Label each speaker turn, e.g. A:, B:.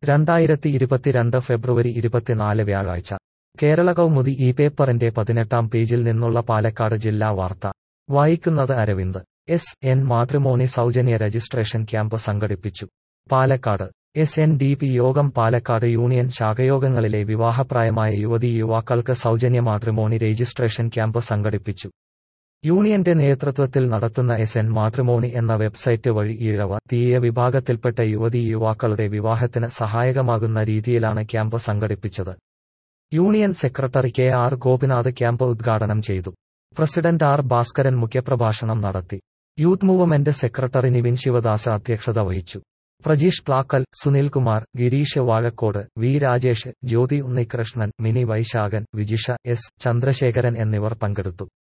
A: രണ്ടായിരത്തി ഇരുപത്തിരണ്ട് ഫെബ്രുവരി ഇരുപത്തിനാല് വ്യാഴാഴ്ച കേരള കൗമുദി ഈ പേപ്പറിന്റെ പതിനെട്ടാം പേജിൽ നിന്നുള്ള പാലക്കാട് ജില്ലാ വാർത്ത വായിക്കുന്നത് അരവിന്ദ് എസ് എൻ മാതൃമോണി സൗജന്യ രജിസ്ട്രേഷൻ ക്യാമ്പ് സംഘടിപ്പിച്ചു Palakkad S N D P യോഗം പാലക്കാട് യൂണിയൻ ശാഖയോഗങ്ങളിലെ വിവാഹപ്രായമായ യുവതീ യുവാക്കൾക്ക് സൗജന്യ മാതൃമോണി രജിസ്ട്രേഷൻ ക്യാമ്പ് സംഘടിപ്പിച്ചു യൂണിയന്റെ നേതൃത്വത്തിൽ നടത്തുന്ന എസ് എൻ മാതൃമോണി എന്ന വെബ്സൈറ്റ് വഴി ഈഴവ തീയ വിഭാഗത്തിൽപ്പെട്ട യുവതീ യുവാക്കളുടെ വിവാഹത്തിന് സഹായകമാകുന്ന രീതിയിലാണ് ക്യാമ്പ് സംഘടിപ്പിച്ചത് union secretary K R Gopinath camp ഉദ്ഘാടനം ചെയ്തു പ്രസിഡന്റ് ആർ ഭാസ്കരൻ മുഖ്യപ്രഭാഷണം നടത്തി youth movement secretary Nivin Sivadas അധ്യക്ഷത വഹിച്ചു പ്രജീഷ് പ്ലാക്കൽ സുനിൽകുമാർ ഗിരീഷ് വാഴക്കോട് വി രാജേഷ് ജ്യോതി ഉണ്ണികൃഷ്ണൻ മിനി വൈശാഖൻ വിജിഷ എസ് ചന്ദ്രശേഖരൻ എന്നിവർ പങ്കെടുത്തു